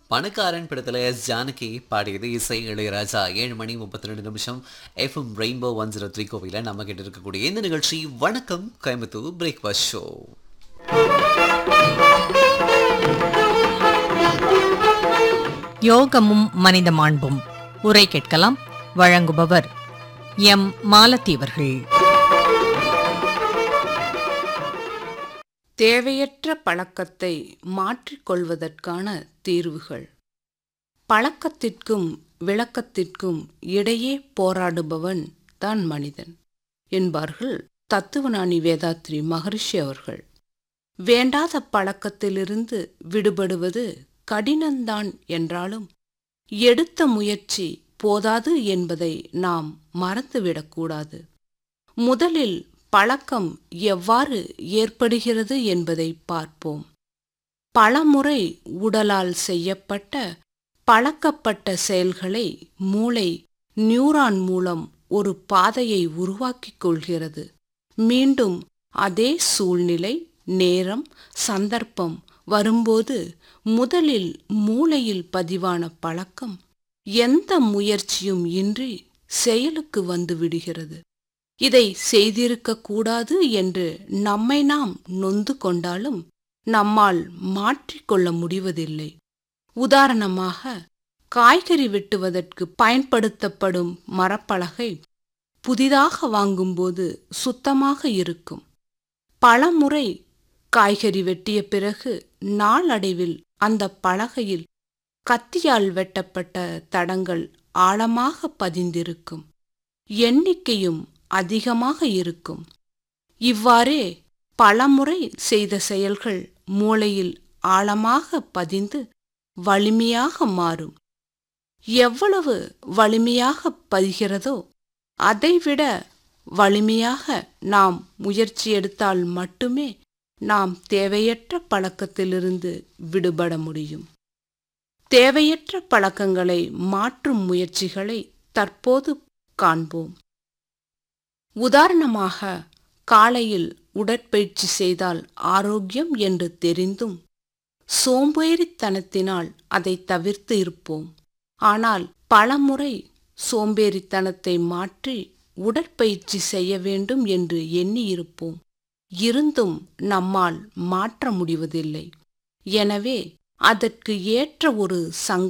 பணக்காரன் படத்தில் எஸ் ஜானகி பாடியது இசை இளையராஜா ஏழு மணி முப்பத்தி ரெண்டு நிமிஷம் FM rainbow one zero three கோவில நம்ம கிட்ட இருக்கக்கூடிய இந்த நிகழ்ச்சி வணக்கம் கோயம்புத்தூர் பிரேக்ஃபாஸ்ட் ஷோ யோகமும் மனித மாண்பும் உரை கேட்கலாம் வழங்குபவர் எம் மாலத்தீவர்கள் தேவையற்ற பழக்கத்தை மாற்றிக்கொள்வதற்கான தீர்வுகள் பழக்கத்திற்கும் விளக்கத்திற்கும் இடையே போராடுபவன் தான் மனிதன் என்பார்கள் தத்துவஞானி வேதாத்ரி மகரிஷி அவர்கள் வேண்டாத பழக்கத்திலிருந்து விடுபடுவது கடினந்தான் என்றாலும் எடுத்த முயற்சி போதாது என்பதை நாம் மறந்துவிடக்கூடாது முதலில் பழக்கம் எவ்வாறு ஏற்படுகிறது என்பதை பார்ப்போம் பலமுறை உடலால் செய்யப்பட்ட பழக்கப்பட்ட செயல்களை மூளை நியூரான் மூலம் ஒரு பாதையை உருவாக்கிக் கொள்கிறது மீண்டும் அதே சூழ்நிலை நேரம் சந்தர்ப்பம் வரும்போது முதலில் மூளையில் பதிவான பழக்கம் எந்த முயற்சியும் இன்றி செயலுக்கு வந்து விடுகிறது இதை செய்திருக்க கூடாது என்று நம்மை நாம் நொந்து கொண்டாலும் நம்மால் மாற்றிக்கொள்ள முடிவதில்லை உதாரணமாக காய்கறி வெட்டுவதற்கு பயன்படுத்தப்படும் மரப்பலகை புதிதாக வாங்கும்போது சுத்தமாக இருக்கும் பலமுறை காய்கறி வெட்டிய பிறகு நாளடைவில் அந்த பலகையில் கத்தியால் வெட்டப்பட்ட தடங்கள் ஆழமாக பதிந்திருக்கும் எண்ணிக்கையும் அதிகமாக இருக்கும் இவ்வாறே பலமுறை செய்த செயல்கள் மூளையில் ஆழமாக பதிந்து வலிமையாக மாறும் எவ்வளவு வலிமையாக பதிகிறதோ அதைவிட வலிமையாக நாம் முயற்சி எடுத்தால் மட்டுமே நாம் தேவையற்ற பழக்கத்திலிருந்து விடுபட முடியும் தேவையற்ற பழக்கங்களை மாற்றும் முயற்சிகளை தற்போது காண்போம் உதாரணமாக காலையில் உடற்பயிற்சி செய்தால் ஆரோக்கியம் என்று தெரிந்தும் சோம்பேறித்தனத்தினால் அதை தவிர்த்து இருப்போம் ஆனால் பலமுறை சோம்பேறித்தனத்தை மாற்றி உடற்பயிற்சி செய்ய வேண்டும் என்று எண்ணியிருப்போம் இருந்தும் நம்மால் மாற்ற முடிவதில்லை எனவே அதற்கு ஏற்ற ஒரு சங்க